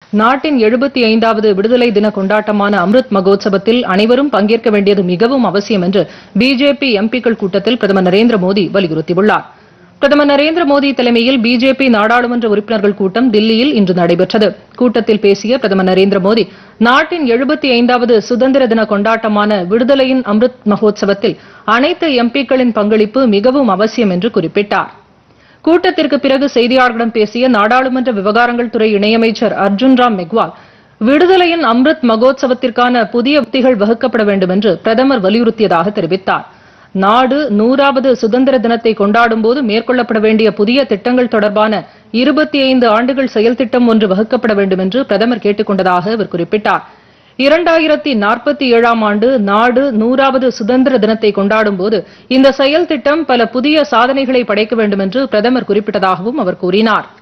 நாட்டின் எழுபத்தி ஐந்தாவது விடுதலை தின கொண்டாட்டமான அம்ருத் மகோத்சவத்தில் அனைவரும் பங்கேற்க வேண்டியது மிகவும் அவசியம் என்று பிஜேபி எம்பிக்கள் கூட்டத்தில் பிரதமர் நரேந்திர மோடி வலியுறுத்தியுள்ளார் பிரதமர் நரேந்திர மோடி தலைமையில் பிஜேபி நாடாளுமன்ற உறுப்பினர்கள் கூட்டம் தில்லியில் இன்று நடைபெற்றது கூட்டத்தில் பேசிய பிரதமர் நரேந்திர மோடி நாட்டின் எழுபத்தி ஐந்தாவது சுதந்திர தின கொண்டாட்டமான விடுதலையின் அம்ருத் மகோத்சவத்தில் அனைத்து எம்பிக்களின் பங்களிப்பு மிகவும் அவசியம் என்று குறிப்பிட்டார் கூட்டத்திற்கு பிறகு செய்தியாளர்களிடம் பேசிய நாடாளுமன்ற விவகாரங்கள் துறை இணையமைச்சர் அர்ஜுன் ராம் மெக்வால் விடுதலையின் அம்ருத் மகோத்சவத்திற்கான புதிய உத்திகள் வகுக்கப்பட வேண்டும் என்று பிரதமர் வலியுறுத்தியதாக தெரிவித்தார் நாடு நூறாவது சுதந்திர தினத்தை கொண்டாடும் போது மேற்கொள்ளப்பட வேண்டிய புதிய திட்டங்கள் தொடர்பான இருபத்தி ஐந்து ஆண்டுகள் செயல் திட்டம் ஒன்று வகுக்கப்பட வேண்டும் என்று பிரதமர் கேட்டுக் கொண்டதாக அவர் குறிப்பிட்டார் இரண்டாயிரத்தி நாற்பத்தி ஏழாம் ஆண்டு நாடு நூறாவது சுதந்திர தினத்தை கொண்டாடும் போது இந்த செயல் திட்டம் பல புதிய சாதனைகளை படைக்க வேண்டும் என்று பிரதமர் குறிப்பிட்டதாகவும் அவர் கூறினார்